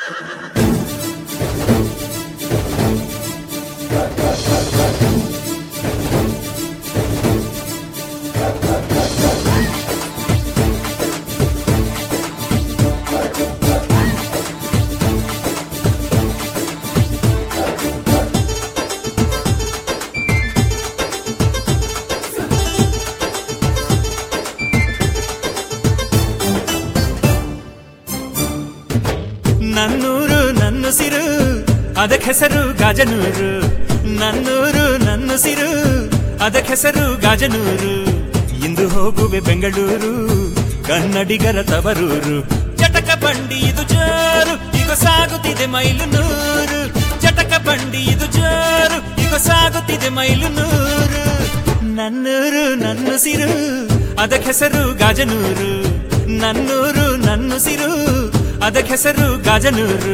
ನನ್ನೂರು ನನ್ನುಸಿರು ಅದಕ್ಕೆ ಹೆಸರು ಗಾಜನೂರು ನನ್ನೂರು ನನ್ನುಸಿರು ಅದಕ್ಕೆ ಹೆಸರು ಗಾಜನೂರು ಇಂದು ಹೋಗುವೆ ಬೆಂಗಳೂರು ಕನ್ನಡಿಗರ ತವರೂರು ಚಟಕ ಬಂಡಿ ಇದು ಜೋರು ಈಗ ಸಾಗುತ್ತಿದೆ ಮೈಲು ನೂರು ಚಟಕ ಬಂಡಿ ಇದು ಜೋರು ಈಗ ಸಾಗುತ್ತಿದೆ ಮೈಲು ನೂರು ನನ್ನೂರು ನನ್ನುಸಿರು ಅದಕ್ಕೆ ಹೆಸರು ಗಾಜನೂರು ನನ್ನೂರು ನನ್ನುಸಿರು ಅದಕ್ಕೆ ಹೆಸರು ಗಾಜನೂರು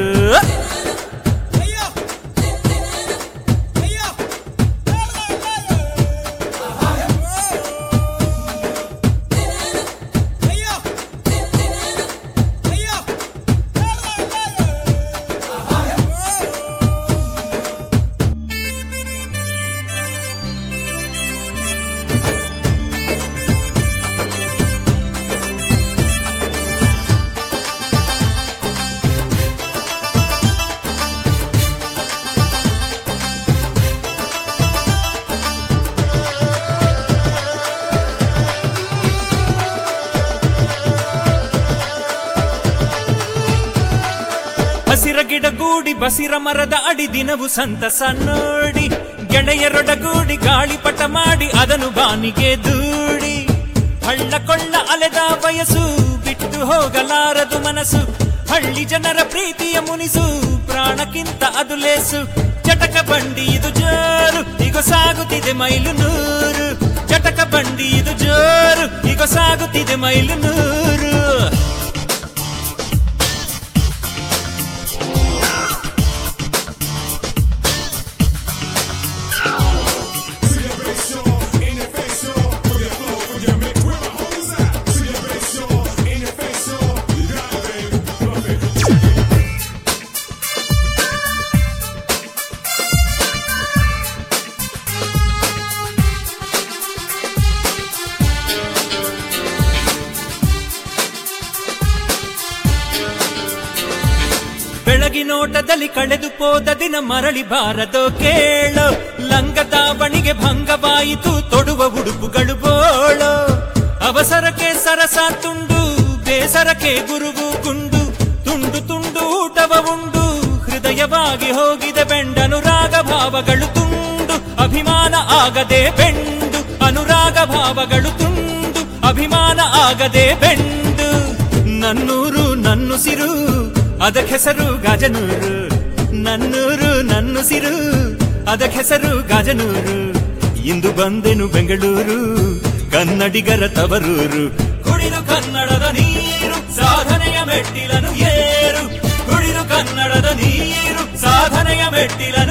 ಹಸಿರ ಗಿಡಗೂಡಿ ಬಸಿರ ಮರದ ಅಡಿ ದಿನವು ಸಂತಸ ನೋಡಿ ಗೆಳೆಯರೊಡಗೂಡಿ ಗಾಳಿಪಟ ಮಾಡಿ ಅದನ್ನು ಬಾನಿಗೆ ದೂಡಿ ಹಳ್ಳ ಕೊಳ್ಳ ಅಲೆದ ಬಯಸು ಬಿಟ್ಟು ಹೋಗಲಾರದು ಮನಸ್ಸು ಹಳ್ಳಿ ಜನರ ಪ್ರೀತಿಯ ಮುನಿಸು ಪ್ರಾಣಕ್ಕಿಂತ ಅದು ಲೇಸು ಚಟಕ ಬಂಡಿ ಇದು ಜೋರು ಈಗ ಸಾಗುತ್ತಿದೆ ಮೈಲು ನೂರು ಚಟಕ ಬಂಡಿ ಇದು ಜೋರು ಈಗ ಸಾಗುತ್ತಿದೆ ಮೈಲು ನೂರು ಬೆಳಗಿನೋಟದಲ್ಲಿ ಕಳೆದು ಹೋದ ದಿನ ಮರಳಿ ಬಾರದೋ ಕೇಳೋ ಲಂಗದಾವಣಿಗೆ ಭಂಗವಾಯಿತು ತೊಡುವ ಉಡುಪುಗಳು ಬೋಳೋ ಅವಸರಕ್ಕೆ ಸರಸ ತುಂಡು ಬೇಸರಕ್ಕೆ ಗುರುಗು ಗುಂಡು ತುಂಡು ತುಂಡು ಊಟವ ಉಂಡು ಹೃದಯವಾಗಿ ಹೋಗಿದೆ ಬೆಂಡನುರಾಗ ಭಾವಗಳು ತುಂಡು ಅಭಿಮಾನ ಆಗದೆ ಬೆಂಡು ಅನುರಾಗ ಭಾವಗಳು ತುಂಡು ಅಭಿಮಾನ ಆಗದೆ ಬೆಂಡು ನನ್ನೂರು ನನ್ನುಸಿರು ಅದಕ್ಕೆ ಹೆಸರು ಗಾಜನೂರು ನನ್ನೂರು ನನ್ನುಸಿರು ಅದಕ್ಕೆ ಹೆಸರು ಗಾಜನೂರು ಇಂದು ಬಂದೆನು ಬೆಂಗಳೂರು ಕನ್ನಡಿಗರ ತವರೂರು ಕುಡಿದು ಕನ್ನಡದ ನೀರು ಸಾಧನೆಯ ಮೆಟ್ಟಿಲನು ಏರು ಕುಡಿದು ಕನ್ನಡದ ನೀರು ಸಾಧನೆಯ ಮೆಟ್ಟಿಲ